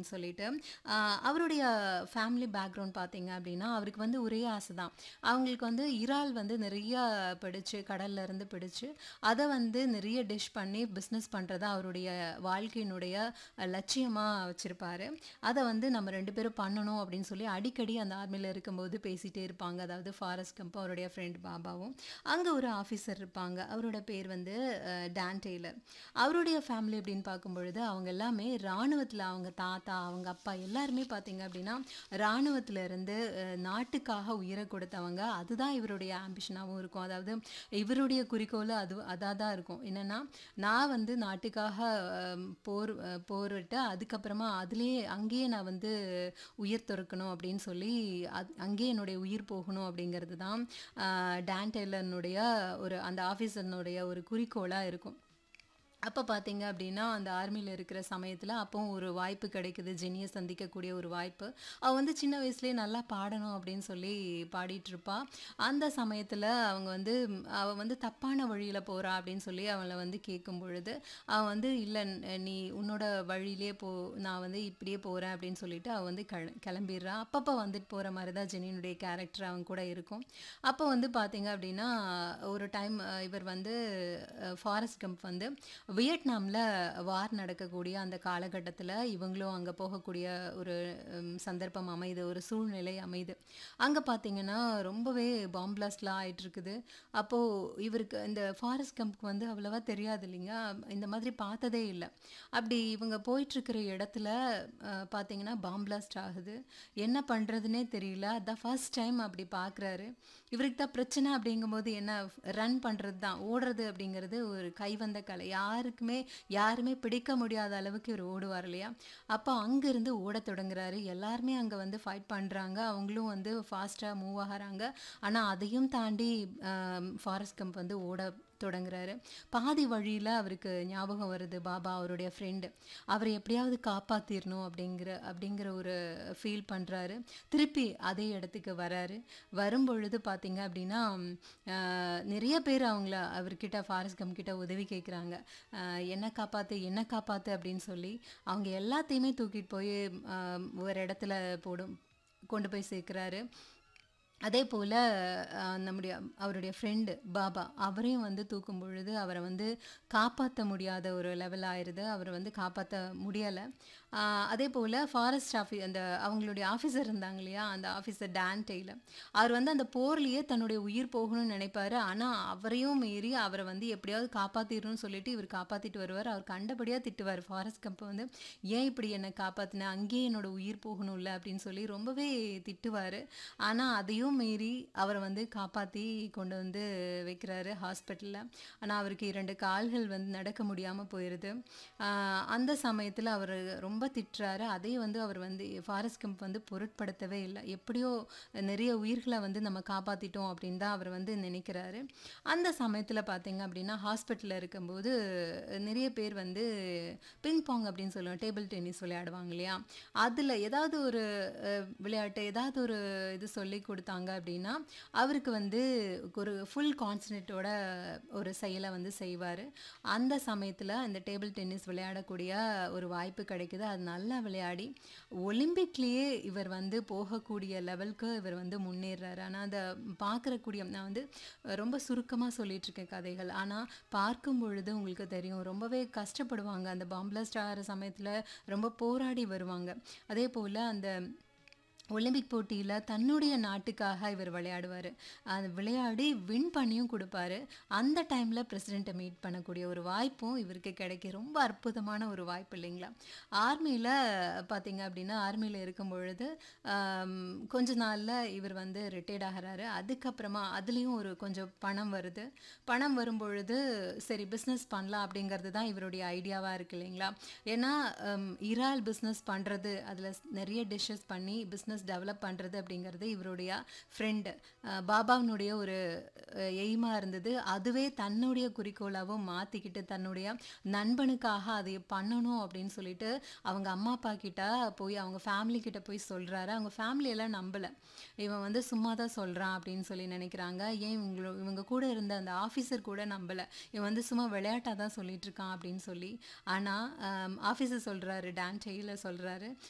அப்படின்னு சொல்லிட்டு ஆ, அவருடைய ஃபேமிலி பேக்ரவுண்ட் பார்த்தீங்க அப்படின்னா அவருக்கு வந்து ஒரே ஆசை தான் அவங்களுக்கு வந்து இறால் வந்து நிறைய பிடிச்சு கடல்ல இருந்து பிடிச்சு அதை வந்து நிறைய டிஷ் பண்ணி பிஸ்னஸ் பண்ணுறதா அவருடைய வாழ்க்கையினுடைய லட்சியமாக வச்சுருப்பாரு அதை வந்து நம்ம ரெண்டு பேரும் பண்ணணும் அப்படின்னு சொல்லி அடிக்கடி அந்த ஆர்மியில் இருக்கும்போது பேசிகிட்டே இருப்பாங்க அதாவது ஃபாரஸ்ட் கம்ப் அவருடைய ஃப்ரெண்ட் பாபாவும் அங்கே ஒரு ஆஃபீஸர் இருப்பாங்க அவரோட பேர் வந்து அஹ், டான் டெய்லர் அவருடைய ஃபேமிலி அப்படின்னு பார்க்கும் பொழுது அவங்க எல்லாமே இராணுவத்தில் அவங்க தாத்தா அவங்க அப்பா எல்லாருமே பார்த்தீங்க அப்படின்னா இராணுவத்துல இருந்து அஹ், நாட்டுக்காக உயிரை கொடுத்தவங்க அதுதான் இவருடைய ஆம்பிஷனாகவும் இருக்கும் அதாவது இவருடைய குறிக்கோள் அது அதாக தான் இருக்கும் என்னென்னா நான் வந்து நாட்டுக்காக அஹ், போர் அஹ், போரிட்டு அதுக்கப்புறமா அதுலேயே அங்கேயே நான் வந்து உயிர் துறக்கணும் அப்படின்னு சொல்லி அது அங்கேயே என்னுடைய உயிர் போகணும் அப்படிங்கிறது தான் ஆஹ், டான் டெய்லர்னுடைய ஒரு அந்த ஆஃபீஸர்னுடைய ஒரு குறிக்கோளாக இருக்கும் அப்போ பார்த்தீங்க அப்படின்னா அந்த ஆர்மியில் இருக்கிற சமயத்தில் அப்போவும் ஒரு வாய்ப்பு கிடைக்குது ஜெனியை சந்திக்கக்கூடிய ஒரு வாய்ப்பு அவள் வந்து சின்ன வயசுலேயே நல்லா பாடணும் அப்படின்னு சொல்லி பாடிட்டு இருப்பா அந்த சமயத்தில் அவங்க வந்து ம், அவ வந்து தப்பான வழியில் போகிறா அப்படின்னு சொல்லி அவளை வந்து கேட்கும் பொழுது அவன் வந்து இல்லை நீ உன்னோட வழியிலே போ நான் வந்து இப்படியே போகிறேன் அப்படின்னு சொல்லிட்டு அவள் வந்து கிள கிளம்பிடுறா அப்பப்போ வந்துட்டு போகிற மாதிரி தான் ஜெனியினுடைய கேரக்டர் அவங்க கூட இருக்கும் அப்போ வந்து பார்த்தீங்க அப்படின்னா ஒரு டைம் இவர் வந்து ஃபாரஸ்ட் கம்ப் வந்து வியட்நாமில் வார் நடக்கக்கூடிய அந்த காலகட்டத்தில் இவங்களும் அங்கே போகக்கூடிய ஒரு உம், சந்தர்ப்பம் அமையுது ஒரு சூழ்நிலை அமையுது அங்கே பார்த்தீங்கன்னா ரொம்பவே பாம் பிளாஸ்ட்லாம் ஆயிட்டு இருக்குது அப்போது இவருக்கு இந்த ஃபாரஸ்ட் கம்ப்க்கு வந்து அவ்வளவா தெரியாது இல்லைங்க இந்த மாதிரி பார்த்ததே இல்லை அப்படி இவங்க போயிட்டுருக்கிற இடத்துல அஹ், பார்த்தீங்கன்னா பாம் பிளாஸ்ட் ஆகுது என்ன பண்ணுறதுனே தெரியல அதான் ஃபர்ஸ்ட் டைம் அப்படி பார்க்குறாரு இவருக்கு தான் பிரச்சனை அப்படிங்கும்போது என்ன ரன் பண்ணுறது தான் ஓடுறது அப்படிங்கிறது ஒரு கைவந்த கலை யாருக்குமே யாருமே பிடிக்க முடியாத அளவுக்கு இவர் ஓடுவார் இல்லையா அப்போ அங்கேருந்து ஓடத் தொடங்குறாரு எல்லாருமே அங்கே வந்து ஃபைட் பண்ணுறாங்க அவங்களும் வந்து ஃபாஸ்ட்டாக மூவ் ஆகுறாங்க ஆனால் அதையும் தாண்டி ஃபாரஸ்ட் கம்ப் வந்து ஓட தொடங்குறாரு பாதி வழியில் அவருக்கு ஞாபகம் வருது பாபா அவருடைய ஃப்ரெண்டு அவரை எப்படியாவது காப்பாற்றிடணும் அப்படிங்கிற அப்படிங்கிற ஒரு ஃபீல் பண்ணுறாரு திருப்பி அதே இடத்துக்கு வராரு வரும்பொழுது பார்த்தீங்க அப்படின்னா ஆஹ், நிறைய பேர் அவங்கள அவர்கிட்ட ஃபாரஸ்ட் கம் கிட்ட உதவி கேட்குறாங்க என்ன காப்பாற்று என்ன காப்பாற்று அப்படின்னு சொல்லி அவங்க எல்லாத்தையுமே தூக்கிட்டு போய் ஆஹ், ஒரு இடத்துல போடும் கொண்டு போய் சேர்க்குறாரு அதே போல் நம்முடைய அவருடைய ஃப்ரெண்டு பாபா அவரையும் வந்து தூக்கும் பொழுது அவரை வந்து காப்பாற்ற முடியாத ஒரு லெவல் ஆயிடுது அவரை வந்து காப்பாற்ற முடியலை அதே போல் ஃபாரஸ்ட் ஆஃபீ அந்த அவங்களுடைய ஆஃபீஸர் இருந்தாங்க இல்லையா அந்த ஆஃபீஸர் டான் டெய்லர் அவர் வந்து அந்த போர்லேயே தன்னுடைய உயிர் போகணும்னு நினைப்பாரு ஆனால் அவரையும் மீறி அவரை வந்து எப்படியாவது காப்பாற்றிடணும்னு சொல்லிட்டு இவர் காப்பாற்றிட்டு வருவார் அவர் கண்டபடியாக திட்டுவார் ஃபாரஸ்ட் கம்பை வந்து ஏன் இப்படி என்னை காப்பாற்றின அங்கேயே என்னோட உயிர் போகணும்ல அப்படின்னு சொல்லி ரொம்பவே திட்டுவார் ஆனால் அதையும் மீறி அவரை வந்து காப்பாற்றி கொண்டு வந்து வைக்கிறாரு ஹாஸ்பிட்டலில் ஆனால் அவருக்கு இரண்டு கால்கள் வந்து நடக்க முடியாமல் போயிடுது ஆஹ் அந்த சமயத்தில் அவர் ரொம்ப திட்டுறாரு அதை வந்து அவர் வந்து ஃபாரஸ்ட் கம்ப் வந்து பொருட்படுத்தவே இல்லை எப்படியோ நிறைய உயிர்களை வந்து நம்ம காப்பாற்றிட்டோம் அப்படின்னு தான் அவர் வந்து நினைக்கிறாரு அந்த சமயத்தில் பார்த்தீங்க அப்படின்னா ஹாஸ்பிட்டலில் இருக்கும்போது நிறைய பேர் வந்து பிங் பாங் அப்படின்னு சொல்லுவோம் டேபிள் டென்னிஸ் விளையாடுவாங்க இல்லையா அதில் ஏதாவது ஒரு அஹ், விளையாட்டு ஏதாவது ஒரு இது சொல்லி கொடுத்தாங்க அப்படின்னா அவருக்கு வந்து ஒரு ஃபுல் கான்சன்ட்ரேட்டோட ஒரு செயலை வந்து செய்வார் அந்த சமயத்தில் இந்த டேபிள் டென்னிஸ் விளையாடக்கூடிய ஒரு வாய்ப்பு கிடைக்குது அது நல்லா விளையாடி ஒலிம்பிக்லேயே இவர் வந்து போகக்கூடிய லெவலுக்கு இவர் வந்து முன்னேறாரு ஆனால் அதை பார்க்கறக்கூடிய நான் வந்து ரொம்ப சுருக்கமாக சொல்லிட்டு இருக்கேன் கதைகள் ஆனால் பார்க்கும் பொழுது உங்களுக்கு தெரியும் ரொம்பவே கஷ்டப்படுவாங்க அந்த பாம்பிளாஸ்ட் ஆகிற சமயத்தில் ரொம்ப போராடி வருவாங்க அதே போல் அந்த ஒலிம்பிக் போட்டியில் தன்னுடைய நாட்டுக்காக இவர் விளையாடுவார் அது விளையாடி வின் பண்ணியும் கொடுப்பாரு அந்த டைமில் பிரசிடெண்ட்டை மீட் பண்ணக்கூடிய ஒரு வாய்ப்பும் இவருக்கு கிடைக்க ரொம்ப அற்புதமான ஒரு வாய்ப்பு இல்லைங்களா ஆர்மியில் பார்த்தீங்க அப்படின்னா ஆர்மியில் இருக்கும் பொழுது ஆம், கொஞ்ச நாளில் இவர் வந்து ரிட்டையர்ட் ஆகிறாரு அதுக்கப்புறமா அதுலேயும் ஒரு கொஞ்சம் பணம் வருது பணம் வரும் பொழுது சரி பிஸ்னஸ் பண்ணலாம் அப்படிங்கிறது தான் இவருடைய ஐடியாவாக இருக்கு இல்லைங்களா ஏன்னா ஹம், இறால் பிஸ்னஸ் பண்ணுறது அதில் நிறைய டிஷ்ஷஸ் பண்ணி பிஸ்னஸ் டெவலப் பண்ணுறது அப்படிங்கிறது இவருடைய ஃப்ரெண்டு பாபாவினுடைய ஒரு எய்மாக இருந்தது அதுவே தன்னுடைய குறிக்கோளாகவும் மாற்றிக்கிட்டு தன்னுடைய நண்பனுக்காக அதை பண்ணணும் அப்படின்னு சொல்லிட்டு அவங்க அம்மா அப்பா கிட்ட போய் அவங்க ஃபேமிலி கிட்ட போய் சொல்கிறாரு அவங்க family எல்லாம் நம்பலை இவன் வந்து சும்மா தான் சொல்கிறான் அப்படின்னு சொல்லி நினைக்கிறாங்க ஏன் இவங்க இவங்க கூட இருந்த அந்த ஆஃபீஸர் கூட நம்பலை இவன் வந்து சும்மா விளையாட்டாக தான் சொல்லிட்டு இருக்கான் அப்படின்னு சொல்லி ஆனால் ஆஃபீஸர் சொல்கிறாரு டான் டெய்லர் சொல்கிறாரு